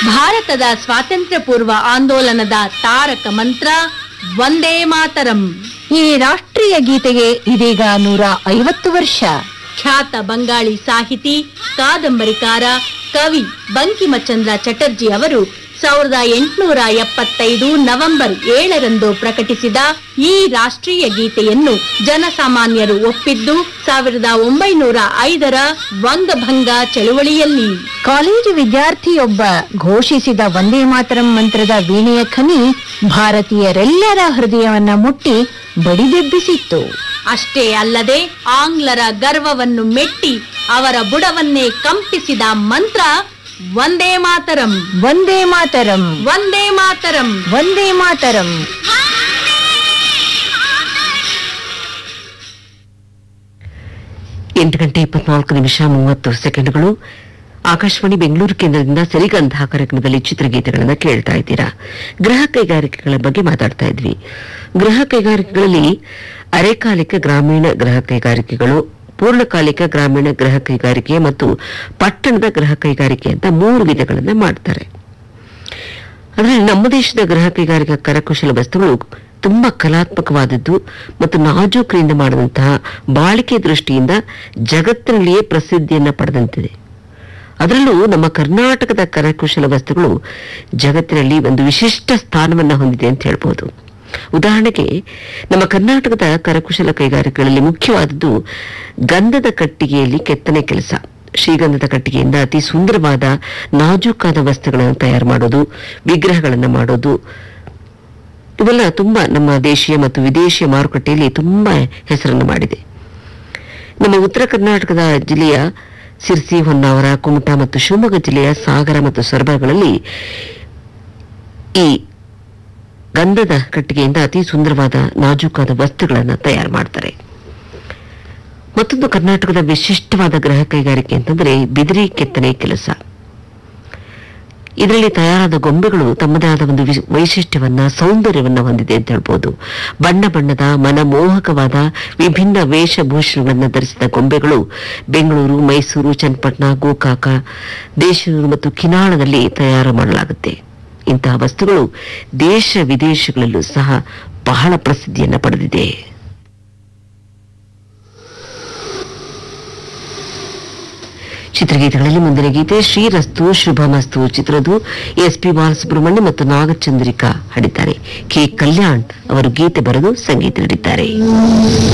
ಭಾರತದ ಸ್ವಾತಂತ್ರ್ಯ ಪೂರ್ವ ಆಂದೋಲನದ ತಾರಕ ಮಂತ್ರ ವಂದೇ ಮಾತರಂ ಈ ರಾಷ್ಟ್ರೀಯ ಗೀತೆಗೆ ಇದೀಗ ನೂರ ಐವತ್ತು ವರ್ಷ ಖ್ಯಾತ ಬಂಗಾಳಿ ಸಾಹಿತಿ ಕಾದಂಬರಿಕಾರ ಕವಿ ಬಂಕಿಮಚಂದ್ರ ಚಟರ್ಜಿ ಅವರು ಸಾವಿರದ ಎಂಟುನೂರ ಎಪ್ಪತ್ತೈದು ನವೆಂಬರ್ ಏಳರಂದು ಪ್ರಕಟಿಸಿದ ಈ ರಾಷ್ಟ್ರೀಯ ಗೀತೆಯನ್ನು ಜನಸಾಮಾನ್ಯರು ಒಪ್ಪಿದ್ದು ಸಾವಿರದ ಒಂಬೈನೂರ ಐದರ ವಂಗಭಂಗ ಚಳುವಳಿಯಲ್ಲಿ ಕಾಲೇಜು ವಿದ್ಯಾರ್ಥಿಯೊಬ್ಬ ಘೋಷಿಸಿದ ವಂದೇ ಮಾತರಂ ಮಂತ್ರದ ವೀಣೆಯ ಖನಿ ಭಾರತೀಯರೆಲ್ಲರ ಹೃದಯವನ್ನ ಮುಟ್ಟಿ ಬಡಿದೆಬ್ಬಿಸಿತ್ತು ಅಷ್ಟೇ ಅಲ್ಲದೆ ಆಂಗ್ಲರ ಗರ್ವವನ್ನು ಮೆಟ್ಟಿ ಅವರ ಬುಡವನ್ನೇ ಕಂಪಿಸಿದ ಮಂತ್ರ ವಂದೇ ಮಾತರಂ ವಂದೇ ಮಾತರಂ ವಂದೇ ಮಾತರಂ ವಂದೇ ಮಾತರಂ ಎಂಟು ಗಂಟೆ ಇಪ್ಪತ್ನಾಲ್ಕು ನಿಮಿಷ ಮೂವತ್ತು ಸೆಕೆಂಡ್ಗಳು ಆಕಾಶವಾಣಿ ಬೆಂಗಳೂರು ಕೇಂದ್ರದಿಂದ ಸರಿಗಂಧ ಕಾರ್ಯಕ್ರಮದಲ್ಲಿ ಚಿತ್ರಗೀತೆಗಳನ್ನು ಕೇಳ್ತಾ ಇದ್ದೀರಾ ಗೃಹ ಕೈಗಾರಿಕೆಗಳ ಬಗ್ಗೆ ಮಾತಾಡ್ತಾ ಇದ್ವಿ ಗೃಹ ಕೈಗಾರಿಕೆಗಳಲ್ಲಿ ಅರೆಕಾಲಿಕ ಗ್ರಾಮೀಣ ಗೃಹ ಕೈಗಾರಿಕೆಗಳು ಪೂರ್ಣಕಾಲಿಕ ಗ್ರಾಮೀಣ ಗೃಹ ಕೈಗಾರಿಕೆ ಮತ್ತು ಪಟ್ಟಣದ ಗೃಹ ಕೈಗಾರಿಕೆ ಅಂತ ಮೂರು ವಿಧಗಳನ್ನ ಮಾಡ್ತಾರೆ ಅದರಲ್ಲಿ ನಮ್ಮ ದೇಶದ ಗೃಹ ಕೈಗಾರಿಕಾ ಕರಕುಶಲ ವಸ್ತುಗಳು ತುಂಬಾ ಕಲಾತ್ಮಕವಾದದ್ದು ಮತ್ತು ನಾಜೂಕರಿಂದ ಮಾಡುವಂತಹ ಬಾಳಿಕೆ ದೃಷ್ಟಿಯಿಂದ ಜಗತ್ತಿನಲ್ಲಿಯೇ ಪ್ರಸಿದ್ಧಿಯನ್ನ ಪಡೆದಂತಿದೆ ಅದರಲ್ಲೂ ನಮ್ಮ ಕರ್ನಾಟಕದ ಕರಕುಶಲ ವಸ್ತುಗಳು ಜಗತ್ತಿನಲ್ಲಿ ಒಂದು ವಿಶಿಷ್ಟ ಸ್ಥಾನವನ್ನ ಹೊಂದಿದೆ ಅಂತ ಹೇಳ್ಬೋದು ಉದಾಹರಣೆಗೆ ನಮ್ಮ ಕರ್ನಾಟಕದ ಕರಕುಶಲ ಕೈಗಾರಿಕೆಗಳಲ್ಲಿ ಮುಖ್ಯವಾದದ್ದು ಗಂಧದ ಕಟ್ಟಿಗೆಯಲ್ಲಿ ಕೆತ್ತನೆ ಕೆಲಸ ಶ್ರೀಗಂಧದ ಕಟ್ಟಿಗೆಯಿಂದ ಅತಿ ಸುಂದರವಾದ ನಾಜೂಕಾದ ವಸ್ತುಗಳನ್ನು ತಯಾರು ಮಾಡೋದು ವಿಗ್ರಹಗಳನ್ನು ಮಾಡೋದು ಇವೆಲ್ಲ ತುಂಬಾ ನಮ್ಮ ದೇಶೀಯ ಮತ್ತು ವಿದೇಶಿಯ ಮಾರುಕಟ್ಟೆಯಲ್ಲಿ ತುಂಬಾ ಹೆಸರನ್ನು ಮಾಡಿದೆ ನಮ್ಮ ಉತ್ತರ ಕರ್ನಾಟಕದ ಜಿಲ್ಲೆಯ ಸಿರ್ಸಿ ಹೊನ್ನಾವರ ಕುಮಟಾ ಮತ್ತು ಶಿವಮೊಗ್ಗ ಜಿಲ್ಲೆಯ ಸಾಗರ ಮತ್ತು ಸೊರಬಗಳಲ್ಲಿ ಈ ಗಂಧದ ಕಟ್ಟಿಗೆಯಿಂದ ಅತಿ ಸುಂದರವಾದ ನಾಜೂಕಾದ ವಸ್ತುಗಳನ್ನು ತಯಾರು ಮಾಡ್ತಾರೆ ಮತ್ತೊಂದು ಕರ್ನಾಟಕದ ವಿಶಿಷ್ಟವಾದ ಗೃಹ ಕೈಗಾರಿಕೆ ಅಂತಂದ್ರೆ ಬಿದಿರಿ ಕೆತ್ತನೆ ಕೆಲಸ ಇದರಲ್ಲಿ ತಯಾರಾದ ಗೊಂಬೆಗಳು ತಮ್ಮದೇ ಆದ ಒಂದು ವಿಶ್- ವೈಶಿಷ್ಟ್ಯವನ್ನ ಸೌಂದರ್ಯವನ್ನ ಹೊಂದಿದೆ ಅಂತ ಹೇಳ್ಬೋದು ಬಣ್ಣ ಬಣ್ಣದ ಮನಮೋಹಕವಾದ ವಿಭಿನ್ನ ವೇಷಭೂಷಣಗಳನ್ನು ಧರಿಸಿದ ಗೊಂಬೆಗಳು ಬೆಂಗಳೂರು ಮೈಸೂರು ಚನ್ನಪಟ್ಟಣ ಗೋಕಾಕ ದೇಶೂರು ಮತ್ತು ಕಿನಾಳದಲ್ಲಿ ತಯಾರು ಮಾಡಲಾಗುತ್ತೆ ಇಂತಹ ವಸ್ತುಗಳು ದೇಶ ವಿದೇಶಗಳಲ್ಲೂ ಸಹ ಬಹಳ ಪ್ರಸಿದ್ಧಿಯನ್ನ ಪಡೆದಿದೆ ಚಿತ್ರಗೀತೆಗಳಲ್ಲಿ ಮುಂದಿನ ಗೀತೆ ಶ್ರೀರಸ್ತು ಶುಭಮಸ್ತು ಚಿತ್ರದು ಎಸ್ ಪಿ ಬಾಲಸುಬ್ರಹ್ಮಣ್ಯ ಮತ್ತು ನಾಗಚಂದ್ರಿಕಾ ಹಾಡಿದ್ದಾರೆ ಕೆ ಕಲ್ಯಾಣ್ ಅವರು ಗೀತೆ ಬರೆದು ಸಂಗೀತ ನೀಡಿದ್ದಾರೆ